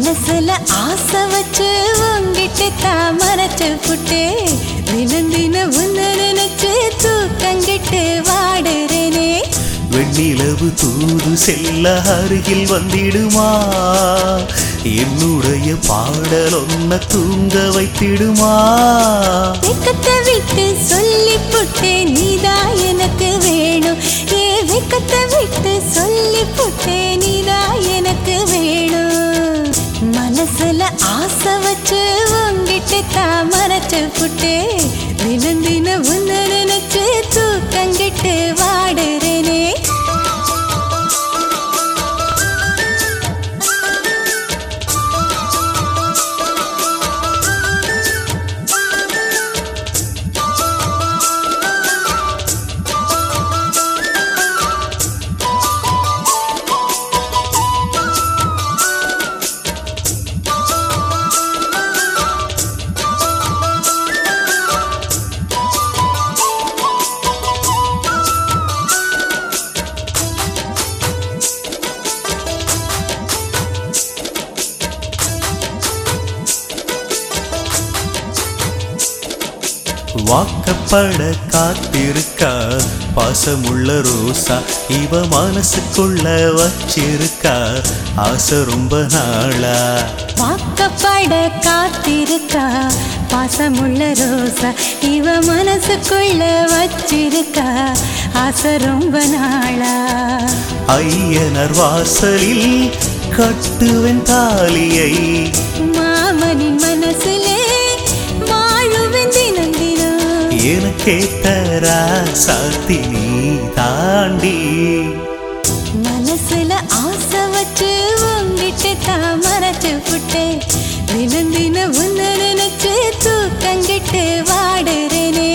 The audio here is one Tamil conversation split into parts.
மனசுல ஆசை வச்சு உங்கிட்ட தான் மறைச்சு புட்டு தினம் தினம் உன்ன நினைச்சு தூக்கங்கிட்டு வாடுறேனே வெண்ணிலவு தூது செல்ல அருகில் வந்திடுமா என்னுடைய பாடல் ஒன்ன தூங்க வைத்திடுமா வெக்கத்தை விட்டு சொல்லி புட்டு நீதான் எனக்கு வேணும் ஏ வெக்கத்தை விட்டு சொல்லி புட்டு நீதான் எனக்கு வேணும் மனசுல ஆசை வச்சு உங்கிட்ட தான் மறைச்சு புட்டு தினம் தினம் உன்ன நினைச்சு தூக்கங்கிட்டு வாடுறேனே வாக்கப்பட காத்திருக்கா பாசமுள்ள ரோசா இவ மனசுக்குள்ள வச்சிருக்கா ஆசை ரொம்ப நாளா வாக்கப்பட காத்திருக்கா பாசமுள்ள ரோசா இவ மனசுக்குள்ள வச்சிருக்கா ஆசை ரொம்ப நாளா ஐயனர் வாசலில் கட்டுவன் தாலியை மாமனின் மனசுலே வாழுவேன் தினம் தினம் எனக்கேத்த சாத்தி நீ தாண்டி மனசுல ஆசை வச்சு உங்கிட்ட தான் மறைச்சு புட்டு தினம் தினம் உன்ன நினைச்சு தூக்கங்கிட்டு வாடுறேனே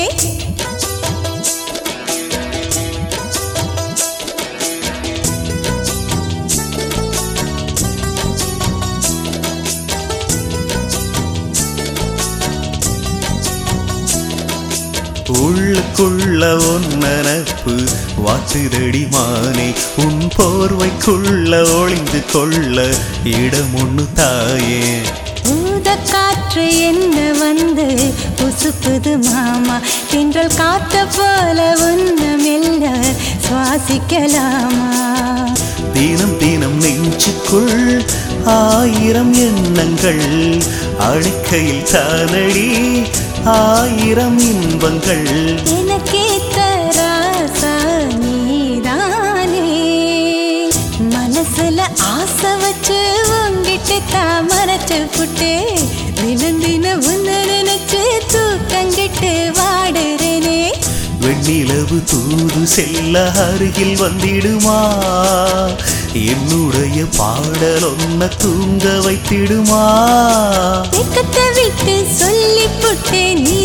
உள்ளுக்குள்ள உன் நினப்பு வாத்துதடி மானே உன் போர்வைக்குள்ள ஒளிந்து கொள்ள இடம் ஒண்ணு தாயே ஊத காற்று என்ன வந்து புசுப்புது மாமா தென்றல் காத்த போல உன்ன மெல்ல சுவாசிக்கலாமா தினம் தினம் நெஞ்சுக்குள் ஆயிரம் எண்ணங்கள் அழைக்கையில் தானடி ஆயிரம் இன்பங்கள் எனக்கே தராசா நீதானே மனசுல ஆசை வச்சு உங்கிட்ட தான் மறைச்சு புட்டு தினம் தினம் உன்ன நினைச்சு தூக்கங்கிட்டு வாடுறேனே வெண்ணிலவு தூது செல்ல அருகில் வந்திடுமா என்னுடைய பாடல் ஒன்ன தூங்க வைத்திடுமா வெக்கத்தை விட்டு சொல்லி புட்டு நீ